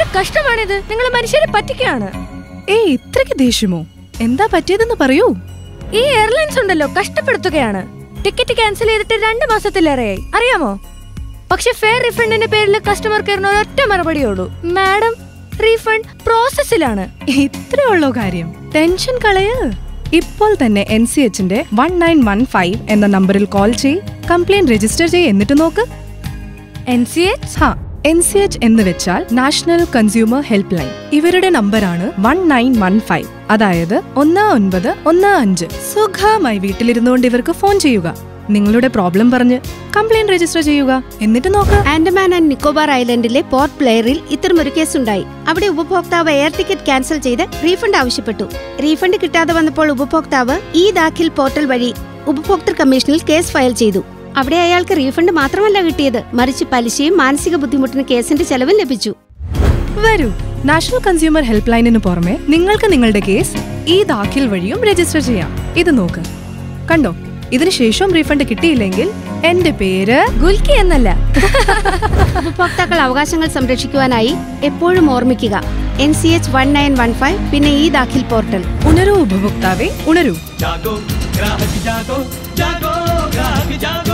എന്തൊരു കഷ്ടമാണിത് നിങ്ങൾ മനുഷ്യരെ പറ്റിക്കുകയാണ് ഏയ് ഇത്രയ്ക്ക് ദേഷ്യമോ എന്താ പറ്റിയതെന്ന് പറയൂ ഈ എയർലൈൻസ് ഉണ്ടല്ലോ കഷ്ടപ്പെടുത്തുകയാണ് ടിക്കറ്റ് ക്യാൻസൽ ചെയ്തിട്ട് രണ്ട് മാസത്തിലേറെയായി അറിയാമോ പക്ഷെ ഫെയർ റിഫണ്ടിന്റെ പേരിൽ കസ്റ്റമർ കെയറിന് ഒരൊറ്റ മറുപടിയുള്ളൂ മാഡം റീഫണ്ട് പ്രോസസ്സിലാണ് ഇത്രേ ഉള്ളോ കാര്യം ടെൻഷൻ കളയ് ഇപ്പോൾ തന്നെ എൻ സി എച്ചിന്റെ വൺ നയൻ വൺ ഫൈവ് എന്ന നമ്പറിൽ കോൾ ചെയ് കംപ്ലൈന്റ് രജിസ്റ്റർ ചെയ്യ് എന്നിട്ട് നോക്ക് എൻ സി എച്ച് ഹാ എൻ സി എച്ച് എന്ന് വെച്ചാൽ നാഷണൽ കൺസ്യൂമർ ഹെൽപ്പ് ലൈൻ ഇവരുടെ നമ്പറാണ് വൺ നയൻ വൺ ഫൈവ് അതായത് ഒന്ന് ഒൻപത് ഒന്ന് അഞ്ച് സുഖമായി വീട്ടിലിരുന്നുകൊണ്ട് ഇവർക്ക് ഫോൺ ചെയ്യുക നിങ്ങളുടെ പ്രോബ്ലം പറഞ്ഞ് കംപ്ലൈന്റ് രജിസ്റ്റർ ചെയ്യുക എന്നിട്ട് നോക്ക് ആൻഡമാൻ ആൻഡ് നിക്കോബാർ ഐലൻഡിലെ പോർട്ട് പ്ലെയറിൽ ഇത്തരമൊരു കേസുണ്ടായി അവിടെ ഉപഭോക്താവ് എയർ ടിക്കറ്റ് ക്യാൻസൽ ചെയ്ത് റീഫണ്ട് ആവശ്യപ്പെട്ടു റീഫണ്ട് കിട്ടാതെ വന്നപ്പോൾ ഉപഭോക്താവ് ഈ ദാഖിൽ പോർട്ടൽ വഴി ഉപഭോക്തൃ കമ്മീഷനിൽ കേസ് ഫയൽ ചെയ്തു അവിടെ അയാൾക്ക് റീഫണ്ട് മാത്രമല്ല കിട്ടിയത് മറിച്ച് പലിശയും മാനസിക ബുദ്ധിമുട്ടിന് കേസിന്റെ ചെലവും ലഭിച്ചു വരൂ നാഷണൽ കൺസ്യൂമർ ഹെൽപ്പ് ലൈനിന് പുറമെ നിങ്ങൾക്ക് നിങ്ങളുടെ കേസ് ഈ ദാഖിൽ വഴിയും രജിസ്റ്റർ ചെയ്യാം ഇത് നോക്ക് കണ്ടോ ഇതിനുശേഷവും റീഫണ്ട് കിട്ടിയില്ലെങ്കിൽ എന്റെ പേര് ഗുൽക്കി എന്നല്ല ഉപഭോക്താക്കൾ അവകാശങ്ങൾ സംരക്ഷിക്കുവാനായി എപ്പോഴും ഓർമ്മിക്കുക N C H one nine one five പിന്നെ ഈ ദാഖിൽ പോർട്ടൽ ഉണരൂ ഉപഭോക്താവെ ഉണരൂ जागो ग्राहक जागो जागो ग्राहक जागो